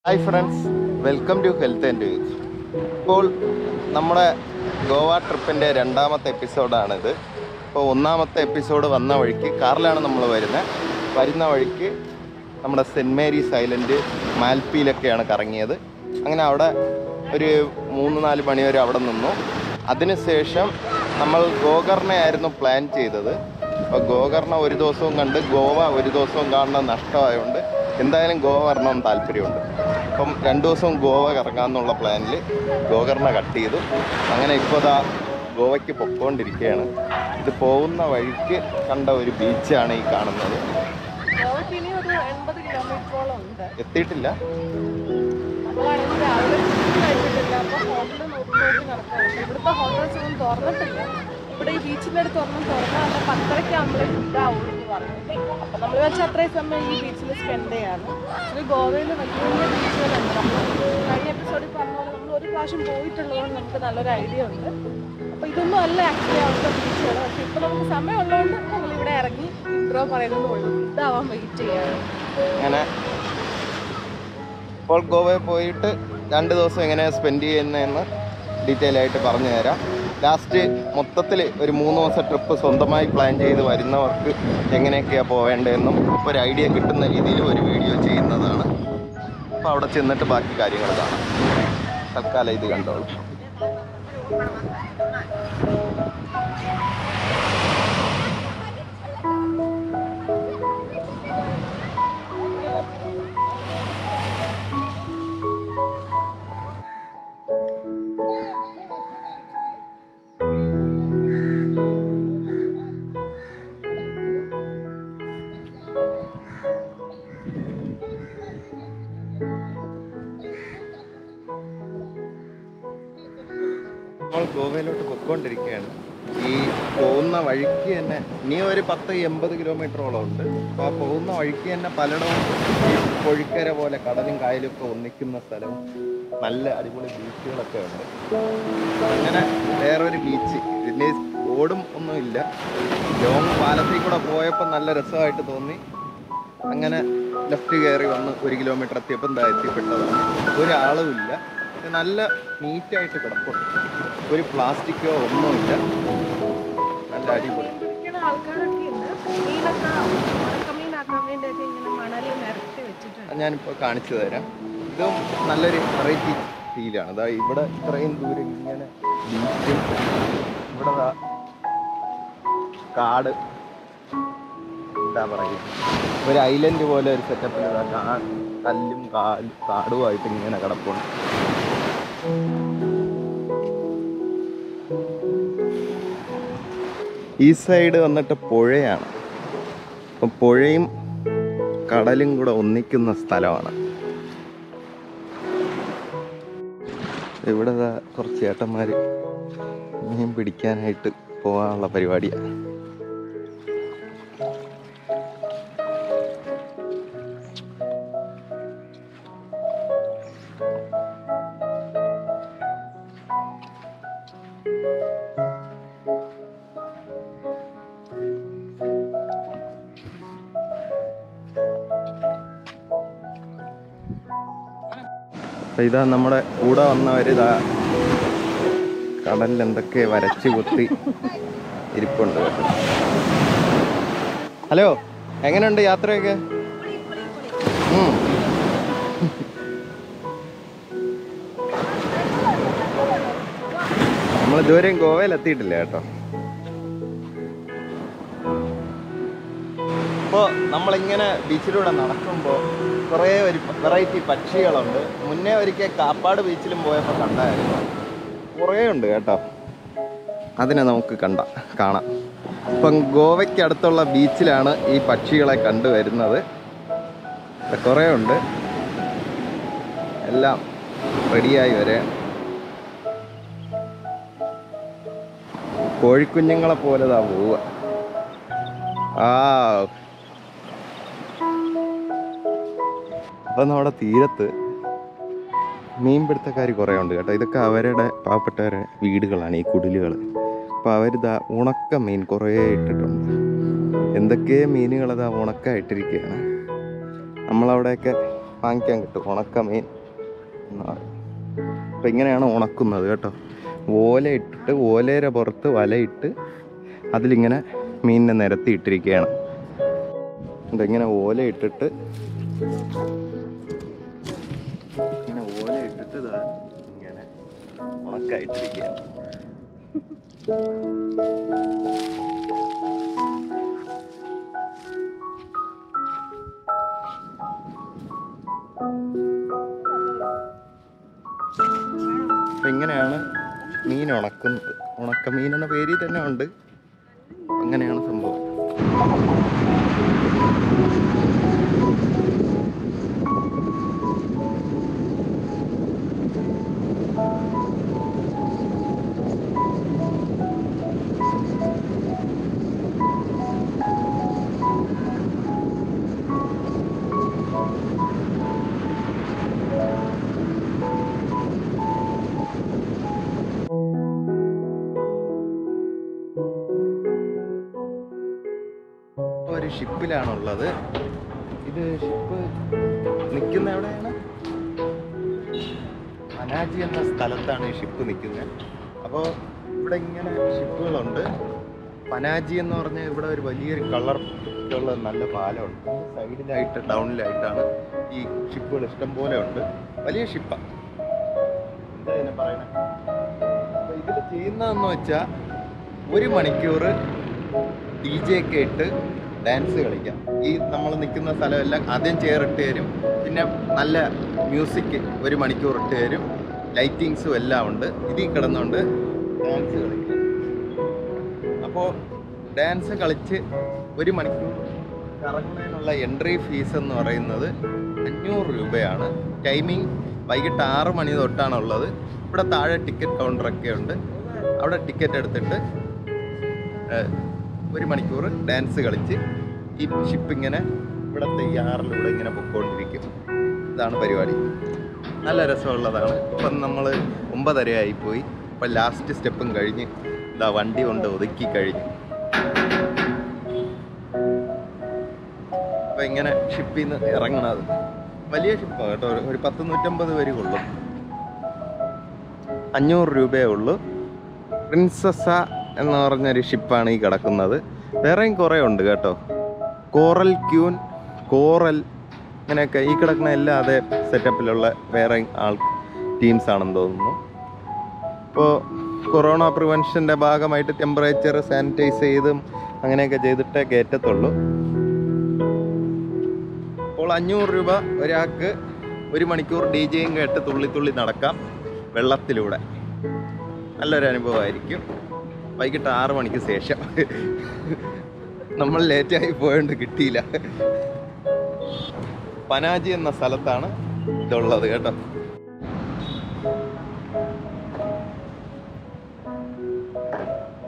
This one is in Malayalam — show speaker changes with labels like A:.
A: Hi friends welcome to health and veg ഇപ്പോൾ നമ്മുടെ ഗോവ ട്രിപ്പിൻ്റെ രണ്ടാമത്തെ എപ്പിസോഡാണിത് ഇപ്പോൾ ഒന്നാമത്തെ എപ്പിസോഡ് വന്ന വഴിക്ക് കാറിലാണ് നമ്മൾ വരുന്നത് വരുന്ന വഴിക്ക് നമ്മുടെ സെൻറ്റ് മേരീസ് ഐലൻഡ് മാൽപ്പിയിലൊക്കെയാണ് കറങ്ങിയത് അങ്ങനെ അവിടെ ഒരു മൂന്ന് നാല് മണി വരെ അവിടെ നിന്നു അതിനുശേഷം നമ്മൾ ഗോകർണയായിരുന്നു പ്ലാൻ ചെയ്തത് അപ്പോൾ ഗോകർണ ഒരു ദിവസവും കണ്ട് ഗോവ ഒരു ദിവസവും കാണുന്ന നഷ്ടമായതുകൊണ്ട് എന്തായാലും ഗോവ വരണമെന്ന് താല്പര്യമുണ്ട് അപ്പം രണ്ട് ദിവസവും ഗോവ കറങ്ങാമെന്നുള്ള പ്ലാനിൽ ഗോകർണ കട്ട് ചെയ്തു അങ്ങനെ ഇപ്പോൾ ദാ ഗോവയ്ക്ക് പൊക്കോണ്ടിരിക്കുകയാണ് ഇത് പോകുന്ന വഴിക്ക് കണ്ട ഒരു ബീച്ചാണ് ഈ കാണുന്നത്
B: ഗോവയ്ക്ക് ഇനി ഒരു എൺപത് കിലോമീറ്ററോളം ഉണ്ട്
A: എത്തിയിട്ടില്ല
B: നമ്മളാണെങ്കിൽ രാവിലെ ഫുഡ് കഴിച്ചിട്ടില്ല അപ്പോൾ ഹോട്ടൽ നോക്കി നോക്കി നടക്കുകയാണ് പക്ഷേ ഇവിടുത്തെ ഹോട്ടൽസ് ഒന്നും തുറന്നിട്ടില്ല ഇവിടെ ഈ ബീച്ചിൻ്റെ അടുത്ത് ഒരെണ്ണം തുറന്നാൽ അവിടെ പത്തരയ്ക്ക് നമ്മളെ ഇതാവും എന്ന് പറഞ്ഞു അപ്പം നമ്മൾ വെച്ചാൽ അത്രയും സമയം ഈ ബീച്ചിൽ സ്പെൻഡ് ചെയ്യാണ് ആക്ച്വലി ഗോവയിൽ വലിയ വലിയ ബീച്ചുകളുണ്ട് നമ്മൾ കഴിഞ്ഞ എപ്പിസോഡിൽ പറഞ്ഞ പോലെ നമ്മൾ ഒരു പ്രാവശ്യം പോയിട്ടുള്ളതുകൊണ്ട് നമുക്ക് നല്ലൊരു ഐഡിയ ഉണ്ട് അപ്പോൾ ഇതൊന്നും അല്ല ആക്ച്വലി അവിടുത്തെ ബീച്ചുകൾ പക്ഷേ ഇപ്പോൾ നമുക്ക് സമയമുള്ളതുകൊണ്ട് നമ്മൾ ഇവിടെ ഇറങ്ങി ഇൻട്രോ പറയുന്നതേ ഉള്ളൂ ഇതാവാൻ വെയിറ്റ് ചെയ്യാണ്
A: അങ്ങനെ ഇപ്പോൾ ഗോവയിൽ പോയിട്ട് രണ്ട് ദിവസം എങ്ങനെ സ്പെൻഡ് ചെയ്യുന്നതെന്ന് ഡീറ്റെയിൽ ആയിട്ട് പറഞ്ഞു തരാം ലാസ്റ്റ് മൊത്തത്തിൽ ഒരു മൂന്ന് ദിവസം ട്രിപ്പ് സ്വന്തമായി പ്ലാൻ ചെയ്ത് വരുന്നവർക്ക് എങ്ങനെയൊക്കെയാണ് പോവേണ്ടതെന്നും ഒരു ഐഡിയ കിട്ടുന്ന രീതിയിൽ ഒരു വീഡിയോ ചെയ്യുന്നതാണ് അപ്പോൾ അവിടെ ചെന്നിട്ട് ബാക്കി കാര്യങ്ങൾ കാണാം തൽക്കാലം ഇത് കണ്ടോളൂ നമ്മൾ ഗോവയിലോട്ട് പൊയ്ക്കൊണ്ടിരിക്കുകയാണ് ഈ പോകുന്ന വഴിക്ക് തന്നെ ഇനി ഒരു പത്ത് എൺപത് കിലോമീറ്ററോളം ഉണ്ട് അപ്പോൾ ആ പോകുന്ന വഴിക്ക് തന്നെ പലയിടവും ഈ പൊഴിക്കര പോലെ കടലും കായലും ഒക്കെ ഒന്നിക്കുന്ന സ്ഥലവും നല്ല അടിപൊളി ബീച്ചുകളൊക്കെ ഉണ്ട് അങ്ങനെ വേറൊരു ബീച്ച് ഇതിൻ്റെ ഓടും ഒന്നുമില്ല ലോങ് പാലത്തിൽ കൂടെ പോയപ്പോൾ നല്ല രസമായിട്ട് തോന്നി അങ്ങനെ ലെഫ്റ്റ് കയറി വന്ന് ഒരു കിലോമീറ്റർ എത്തിയപ്പോൾ എന്താ എത്തിപ്പെട്ടതാണ് ഒരാളുമില്ല ഇത് നല്ല നീറ്റായിട്ട് കിടപ്പുണ്ട് ഒരു പ്ലാസ്റ്റിക്കോ ഒന്നുമില്ല നല്ല അടിപൊളി
B: ഇരിക്കുന്ന ആൾക്കാരൊക്കെ ഉണ്ട് മീനൊക്കെ ഉണക്കമീനാക്കാൻ വേണ്ടിയൊക്കെ ഇങ്ങനെ മണലിൽ നിരത്തി വെച്ചിട്ടുണ്ട്
A: അത് ഞാനിപ്പോൾ കാണിച്ചു തരാം ഇതും നല്ലൊരു വെറൈറ്റി ഫീലാണ് അതാ ഇവിടെ ഇത്രയും ദൂരം ഇങ്ങനെ ബീച്ചും ഇവിടെ ദാ കാട് എന്താ പറയുക ഒരു ഐലൻഡ് പോലെ ഒരു സെറ്റപ്പിൽ കല്ലും കാലും കാടുമായിട്ട് ഇങ്ങനെ കിടപ്പുണ്ട് ഈ സൈഡ് വന്നിട്ട് പുഴയാണ് അപ്പം പുഴയും കടലും കൂടെ ഒന്നിക്കുന്ന സ്ഥലമാണ് ഇവിടെ ദാ കുറച്ച് ചേട്ടന്മാർ മീൻ പിടിക്കാനായിട്ട് പോകാനുള്ള പരിപാടിയാണ് അപ്പൊ ഇതാ നമ്മുടെ കൂടെ വന്നവരിതാ കടലിൽ എന്തൊക്കെ വരച്ച് കുത്തി ഇരിപ്പുണ്ട് കേട്ടോ ഹലോ എങ്ങനെയുണ്ട് യാത്രയൊക്കെ ഉം. നമ്മൾ ഇതുവരെയും ഗോവയിൽ എത്തിയിട്ടില്ല കേട്ടോ ഇപ്പോൾ നമ്മളിങ്ങനെ ബീച്ചിലൂടെ നടക്കുമ്പോൾ കുറേ ഒരു വെറൈറ്റി പക്ഷികളുണ്ട് മുന്നേ ഒരിക്കൽ കാപ്പാട് ബീച്ചിലും പോയപ്പോൾ കണ്ടായിരുന്നു കുറേ ഉണ്ട് കേട്ടോ അതിനെ നമുക്ക് കണ്ട കാണാം ഇപ്പം ഗോവയ്ക്ക് അടുത്തുള്ള ബീച്ചിലാണ് ഈ പക്ഷികളെ കണ്ടുവരുന്നത് ഇവിടെ കുറേ ഉണ്ട് എല്ലാം റെഡിയായി വരെ കോഴിക്കുഞ്ഞുങ്ങളെ പോലെ ഇതാ പോവുക ആ അപ്പം നമ്മുടെ തീരത്ത് മീൻപിടുത്തക്കാർ കുറേ ഉണ്ട് കേട്ടോ ഇതൊക്കെ അവരുടെ പാവപ്പെട്ടവരുടെ വീടുകളാണ് ഈ കുടിലുകൾ അപ്പോൾ അവരിതാ ഉണക്ക മീൻ കുറേ ഇട്ടിട്ടുണ്ട് എന്തൊക്കെ മീനുകളതാ ഉണക്ക ഇട്ടിരിക്കുകയാണ് നമ്മളവിടെയൊക്കെ വാങ്ങിക്കാൻ കിട്ടും ഉണക്കമീൻ എന്ന് പറയും അപ്പം ഇങ്ങനെയാണ് ഉണക്കുന്നത് കേട്ടോ ഓല ഇട്ടിട്ട് ഓലയുടെ പുറത്ത് വലയിട്ട് അതിലിങ്ങനെ മീനിനെ നിരത്തി ഇട്ടിരിക്കുകയാണ് എന്നിട്ട് ഇങ്ങനെ ഓല ഇട്ടിട്ട് ഇങ്ങനെ ഓല ഇട്ടിട്ട് ദാ ഇങ്ങനെ ഉണക്കായിട്ടിരിക്കുകയാണ് അപ്പം ഇങ്ങനെയാണ് മീൻ ഉണക്കുന്നത് ഉണക്കമീൻ എന്ന പേരിൽ തന്നെ ഉണ്ട് അങ്ങനെയാണ് സംഭവം ഒരു ഷിപ്പിലാണുള്ളത് ഇത് ഷിപ്പ് നിൽക്കുന്ന എവിടെയാണ് അനാജി എന്ന സ്ഥലത്താണ് ഈ ഷിപ്പ് നിൽക്കുന്നത് അപ്പോൾ ഇവിടെ ഇങ്ങനെ ഷിപ്പുകളുണ്ട് പനാജി എന്ന് പറഞ്ഞാൽ ഇവിടെ ഒരു വലിയൊരു കളർ ഉള്ള നല്ല പാലമുണ്ട് സൈഡിലായിട്ട് ഡൗണിലായിട്ടാണ് ഈ ഷിപ്പുകൾ ഇഷ്ടം പോലെ ഉണ്ട് വലിയ ഷിപ്പാണ് എന്താ ഇതിനെ പറയണേ അപ്പോൾ ഇതിൽ ചെയ്യുന്നതെന്ന് വെച്ചാൽ ഒരു മണിക്കൂർ ഡി ജെ ഒക്കെ ഇട്ട് ഡാൻസ് കളിക്കാം ഈ നമ്മൾ നിൽക്കുന്ന സ്ഥലമെല്ലാം ആദ്യം ചെയർ ഇട്ട് തരും പിന്നെ നല്ല മ്യൂസിക് ഒരു മണിക്കൂർ ഇട്ട് തരും ലൈറ്റിങ്സും എല്ലാം ഉണ്ട് ഇതിൽ കിടന്നുകൊണ്ട് ഡാൻസ് കളിക്കാം അപ്പോൾ ഡാൻസ് കളിച്ച് ഒരു മണിക്കൂർ കറങ്ങുന്നതിനുള്ള എൻട്രി ഫീസ് എന്ന് പറയുന്നത് അഞ്ഞൂറ് രൂപയാണ് ടൈമിംഗ് വൈകിട്ട് ആറ് മണി തൊട്ടാണുള്ളത് ഇവിടെ താഴെ ടിക്കറ്റ് കൗണ്ടറൊക്കെ ഉണ്ട് അവിടെ ടിക്കറ്റ് എടുത്തിട്ട് ഏഹ്, ഒരു മണിക്കൂർ ഡാൻസ് കളിച്ച് ഈ ഷിപ്പ് ഇങ്ങനെ ഇവിടുത്തെ ഈ ആറിലൂടെ ഇങ്ങനെ പൊക്കോണ്ടിരിക്കും ഇതാണ് പരിപാടി നല്ല രസമുള്ളതാണ് ഇപ്പം നമ്മൾ ഒമ്പതരയായി പോയി ഇപ്പം ലാസ്റ്റ് സ്റ്റെപ്പും കഴിഞ്ഞ് ഇതാ വണ്ടി കൊണ്ട് ഒതുക്കി കഴിഞ്ഞു അപ്പം ഇങ്ങനെ ഷിപ്പിൽ നിന്ന് ഇറങ്ങണത് വലിയ ഷിപ്പാണ് കേട്ടോ ഒരു- ഒരു പത്ത് നൂറ്റമ്പത് പേര് കൊള്ളും അഞ്ഞൂറ് രൂപയേ ഉള്ളൂ പ്രിൻസസ എന്ന് പറഞ്ഞൊരു ഷിപ്പാണ് ഈ കിടക്കുന്നത് വേറെയും കുറേ ഉണ്ട് കേട്ടോ കോറൽ ക്യൂൻ കോറൽ ഇങ്ങനെയൊക്കെ ഈ കിടക്കുന്ന എല്ലാ അതേ സെറ്റപ്പിലുള്ള വേറെ ആൾ ടീംസ് ആണെന്ന് തോന്നുന്നു ഇപ്പോൾ കൊറോണ പ്രിവെൻഷൻ്റെ ഭാഗമായിട്ട് ടെമ്പറേച്ചർ സാനിറ്റൈസ് ചെയ്തും അങ്ങനെയൊക്കെ ചെയ്തിട്ടേ കയറ്റത്തുള്ളൂ അപ്പോൾ അഞ്ഞൂറ് രൂപ ഒരാൾക്ക് ഒരു മണിക്കൂർ ഡി ജെയും കേട്ട് തുള്ളി തുള്ളി നടക്കാം വെള്ളത്തിലൂടെ നല്ലൊരു അനുഭവമായിരിക്കും വൈകിട്ട് ആറ് മണിക്ക് ശേഷം നമ്മൾ ലേറ്റായി പോയോണ്ട് കിട്ടിയില്ല പനാജി എന്ന സ്ഥലത്താണ് ഇതുള്ളത് കേട്ടോ